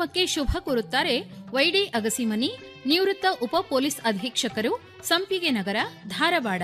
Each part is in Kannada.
ಕಾರ್ಯಕ್ರಮಕ್ಕೆ ಶುಭ ಕೋರುತ್ತಾರೆ ವೈಡಿ ಅಗಸಿಮನಿ ನಿವೃತ್ತ ಉಪ ಪೊಲೀಸ್ ಅಧೀಕ್ಷಕರು ಸಂಪಿಗೆ ನಗರ ಧಾರವಾಡ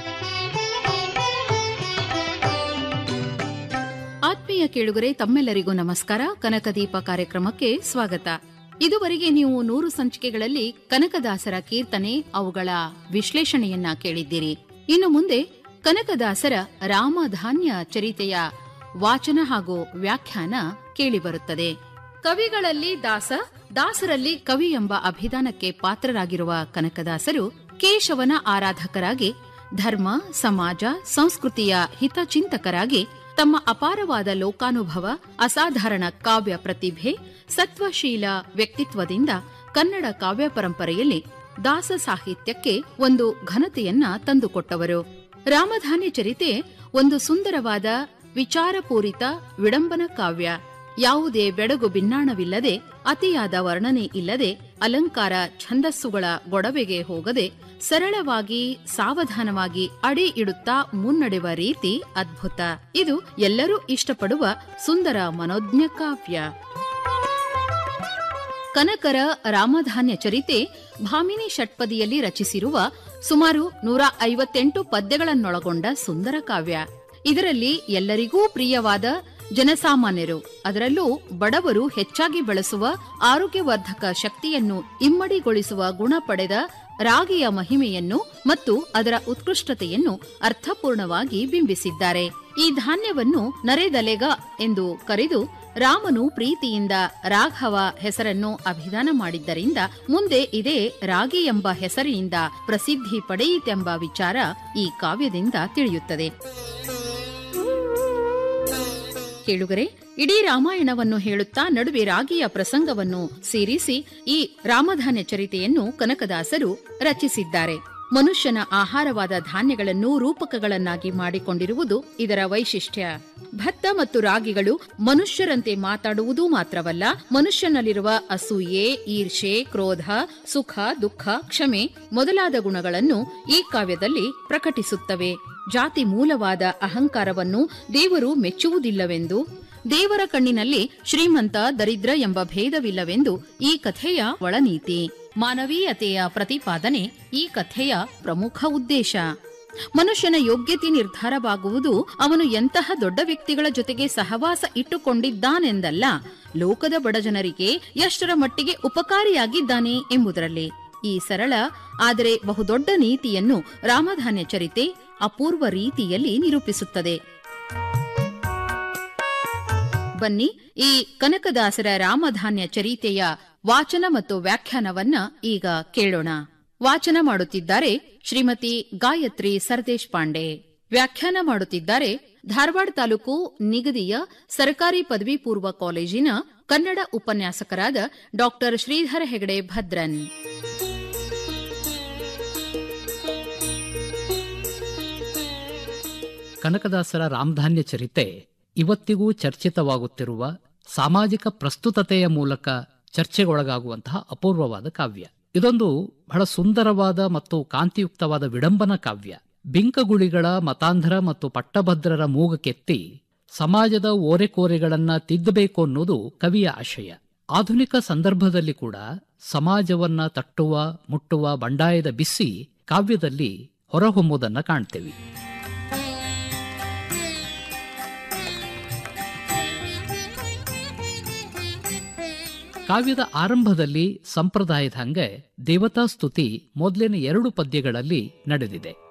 ಆತ್ಮೀಯ ಕೇಳುಗರೆ ತಮ್ಮೆಲ್ಲರಿಗೂ ನಮಸ್ಕಾರ ಕನಕದೀಪ ಕಾರ್ಯಕ್ರಮಕ್ಕೆ ಸ್ವಾಗತ ಇದುವರೆಗೆ ನೀವು ನೂರು ಸಂಚಿಕೆಗಳಲ್ಲಿ ಕನಕದಾಸರ ಕೀರ್ತನೆ ಅವುಗಳ ವಿಶ್ಲೇಷಣೆಯನ್ನ ಕೇಳಿದ್ದೀರಿ ಇನ್ನು ಮುಂದೆ ಕನಕದಾಸರ ರಾಮಧಾನ್ಯ ಚರಿತೆಯ ವಾಚನ ಹಾಗೂ ವ್ಯಾಖ್ಯಾನ ಕೇಳಿಬರುತ್ತದೆ ಕವಿಗಳಲ್ಲಿ ದಾಸ ದಾಸರಲ್ಲಿ ಕವಿ ಎಂಬ ಅಭಿಧಾನಕ್ಕೆ ಪಾತ್ರರಾಗಿರುವ ಕನಕದಾಸರು ಕೇಶವನ ಆರಾಧಕರಾಗಿ ಧರ್ಮ ಸಮಾಜ ಸಂಸ್ಕೃತಿಯ ಹಿತಚಿಂತಕರಾಗಿ ತಮ್ಮ ಅಪಾರವಾದ ಲೋಕಾನುಭವ ಅಸಾಧಾರಣ ಕಾವ್ಯ ಪ್ರತಿಭೆ ಸತ್ವಶೀಲ ವ್ಯಕ್ತಿತ್ವದಿಂದ ಕನ್ನಡ ಕಾವ್ಯ ಪರಂಪರೆಯಲ್ಲಿ ದಾಸ ಸಾಹಿತ್ಯಕ್ಕೆ ಒಂದು ಘನತೆಯನ್ನ ತಂದುಕೊಟ್ಟವರು ರಾಮಧಾನ್ಯ ಚರಿತೆ ಒಂದು ಸುಂದರವಾದ ವಿಚಾರಪೂರಿತ ವಿಡಂಬನ ಕಾವ್ಯ ಯಾವುದೇ ಬೆಡಗು ಭಿನ್ನಾಣವಿಲ್ಲದೆ ಅತಿಯಾದ ವರ್ಣನೆ ಇಲ್ಲದೆ ಅಲಂಕಾರ ಛಂದಸ್ಸುಗಳ ಗೊಡವೆಗೆ ಹೋಗದೆ ಸರಳವಾಗಿ ಸಾವಧಾನವಾಗಿ ಅಡಿ ಇಡುತ್ತಾ ಮುನ್ನಡೆವ ರೀತಿ ಅದ್ಭುತ ಇದು ಎಲ್ಲರೂ ಇಷ್ಟಪಡುವ ಸುಂದರ ಮನೋಜ್ಞ ಕಾವ್ಯ ಕನಕರ ರಾಮಧಾನ್ಯ ಚರಿತೆ ಭಾಮಿನಿ ಷಟ್ಪದಿಯಲ್ಲಿ ರಚಿಸಿರುವ ಸುಮಾರು ನೂರ ಐವತ್ತೆಂಟು ಪದ್ಯಗಳನ್ನೊಳಗೊಂಡ ಸುಂದರ ಕಾವ್ಯ ಇದರಲ್ಲಿ ಎಲ್ಲರಿಗೂ ಪ್ರಿಯವಾದ ಜನಸಾಮಾನ್ಯರು ಅದರಲ್ಲೂ ಬಡವರು ಹೆಚ್ಚಾಗಿ ಬಳಸುವ ಆರೋಗ್ಯವರ್ಧಕ ಶಕ್ತಿಯನ್ನು ಇಮ್ಮಡಿಗೊಳಿಸುವ ಗುಣ ಪಡೆದ ರಾಗಿಯ ಮಹಿಮೆಯನ್ನು ಮತ್ತು ಅದರ ಉತ್ಕೃಷ್ಟತೆಯನ್ನು ಅರ್ಥಪೂರ್ಣವಾಗಿ ಬಿಂಬಿಸಿದ್ದಾರೆ ಈ ಧಾನ್ಯವನ್ನು ನರೆದಲೆಗ ಎಂದು ಕರೆದು ರಾಮನು ಪ್ರೀತಿಯಿಂದ ರಾಘವ ಹೆಸರನ್ನು ಅಭಿದಾನ ಮಾಡಿದ್ದರಿಂದ ಮುಂದೆ ಇದೇ ರಾಗಿ ಎಂಬ ಹೆಸರಿನಿಂದ ಪ್ರಸಿದ್ಧಿ ಪಡೆಯಿತೆಂಬ ವಿಚಾರ ಈ ಕಾವ್ಯದಿಂದ ತಿಳಿಯುತ್ತದೆ ಕೇಳುಗರೆ ಇಡೀ ರಾಮಾಯಣವನ್ನು ಹೇಳುತ್ತಾ ನಡುವೆ ರಾಗಿಯ ಪ್ರಸಂಗವನ್ನು ಸೇರಿಸಿ ಈ ರಾಮಧಾನ್ಯ ಚರಿತೆಯನ್ನು ಕನಕದಾಸರು ರಚಿಸಿದ್ದಾರೆ ಮನುಷ್ಯನ ಆಹಾರವಾದ ಧಾನ್ಯಗಳನ್ನು ರೂಪಕಗಳನ್ನಾಗಿ ಮಾಡಿಕೊಂಡಿರುವುದು ಇದರ ವೈಶಿಷ್ಟ್ಯ ಭತ್ತ ಮತ್ತು ರಾಗಿಗಳು ಮನುಷ್ಯರಂತೆ ಮಾತಾಡುವುದೂ ಮಾತ್ರವಲ್ಲ ಮನುಷ್ಯನಲ್ಲಿರುವ ಅಸೂಯೆ ಈರ್ಷೆ ಕ್ರೋಧ ಸುಖ ದುಃಖ ಕ್ಷಮೆ ಮೊದಲಾದ ಗುಣಗಳನ್ನು ಈ ಕಾವ್ಯದಲ್ಲಿ ಪ್ರಕಟಿಸುತ್ತವೆ ಜಾತಿ ಮೂಲವಾದ ಅಹಂಕಾರವನ್ನು ದೇವರು ಮೆಚ್ಚುವುದಿಲ್ಲವೆಂದು ದೇವರ ಕಣ್ಣಿನಲ್ಲಿ ಶ್ರೀಮಂತ ದರಿದ್ರ ಎಂಬ ಭೇದವಿಲ್ಲವೆಂದು ಈ ಕಥೆಯ ಒಳನೀತಿ ಮಾನವೀಯತೆಯ ಪ್ರತಿಪಾದನೆ ಈ ಕಥೆಯ ಪ್ರಮುಖ ಉದ್ದೇಶ ಮನುಷ್ಯನ ಯೋಗ್ಯತೆ ನಿರ್ಧಾರವಾಗುವುದು ಅವನು ಎಂತಹ ದೊಡ್ಡ ವ್ಯಕ್ತಿಗಳ ಜೊತೆಗೆ ಸಹವಾಸ ಇಟ್ಟುಕೊಂಡಿದ್ದಾನೆಂದಲ್ಲ ಲೋಕದ ಬಡಜನರಿಗೆ ಎಷ್ಟರ ಮಟ್ಟಿಗೆ ಉಪಕಾರಿಯಾಗಿದ್ದಾನೆ ಎಂಬುದರಲ್ಲಿ ಈ ಸರಳ ಆದರೆ ಬಹುದೊಡ್ಡ ನೀತಿಯನ್ನು ರಾಮಧಾನ್ಯ ಚರಿತೆ ಅಪೂರ್ವ ರೀತಿಯಲ್ಲಿ ನಿರೂಪಿಸುತ್ತದೆ ಬನ್ನಿ ಈ ಕನಕದಾಸರ ರಾಮಧಾನ್ಯ ಚರಿತೆಯ ವಾಚನ ಮತ್ತು ವ್ಯಾಖ್ಯಾನವನ್ನ ಈಗ ಕೇಳೋಣ ವಾಚನ ಮಾಡುತ್ತಿದ್ದಾರೆ ಶ್ರೀಮತಿ ಗಾಯತ್ರಿ ಸರ್ದೇಶ್ ಪಾಂಡೆ ವ್ಯಾಖ್ಯಾನ ಮಾಡುತ್ತಿದ್ದಾರೆ ಧಾರವಾಡ ತಾಲೂಕು ನಿಗದಿಯ ಸರ್ಕಾರಿ ಪದವಿ ಪೂರ್ವ ಕಾಲೇಜಿನ ಕನ್ನಡ ಉಪನ್ಯಾಸಕರಾದ ಡಾಕ್ಟರ್ ಶ್ರೀಧರ ಹೆಗಡೆ ಭದ್ರನ್ ಕನಕದಾಸರ ರಾಮಧಾನ್ಯ ಚರಿತೆ ಇವತ್ತಿಗೂ ಚರ್ಚಿತವಾಗುತ್ತಿರುವ ಸಾಮಾಜಿಕ ಪ್ರಸ್ತುತತೆಯ ಮೂಲಕ ಚರ್ಚೆಗೊಳಗಾಗುವಂತಹ ಅಪೂರ್ವವಾದ ಕಾವ್ಯ ಇದೊಂದು ಬಹಳ ಸುಂದರವಾದ ಮತ್ತು ಕಾಂತಿಯುಕ್ತವಾದ ವಿಡಂಬನ ಕಾವ್ಯ ಬಿಂಕಗುಳಿಗಳ ಮತಾಂಧರ ಮತ್ತು ಪಟ್ಟಭದ್ರರ ಮೂಗಕ್ಕೆತ್ತಿ ಸಮಾಜದ ಓರೆಕೋರೆಗಳನ್ನ ತಿದ್ದಬೇಕು ಅನ್ನೋದು ಕವಿಯ ಆಶಯ ಆಧುನಿಕ ಸಂದರ್ಭದಲ್ಲಿ ಕೂಡ ಸಮಾಜವನ್ನ ತಟ್ಟುವ ಮುಟ್ಟುವ ಬಂಡಾಯದ ಬಿಸಿ ಕಾವ್ಯದಲ್ಲಿ ಹೊರಹೊಮ್ಮುವುದನ್ನ ಕಾಣ್ತೇವೆ ಕಾವ್ಯದ ಆರಂಭದಲ್ಲಿ ಸಂಪ್ರದಾಯದ ಹಂಗೆ ದೇವತಾ ಸ್ತುತಿ ಮೊದಲಿನ ಎರಡು ಪದ್ಯಗಳಲ್ಲಿ ನಡೆದಿದೆ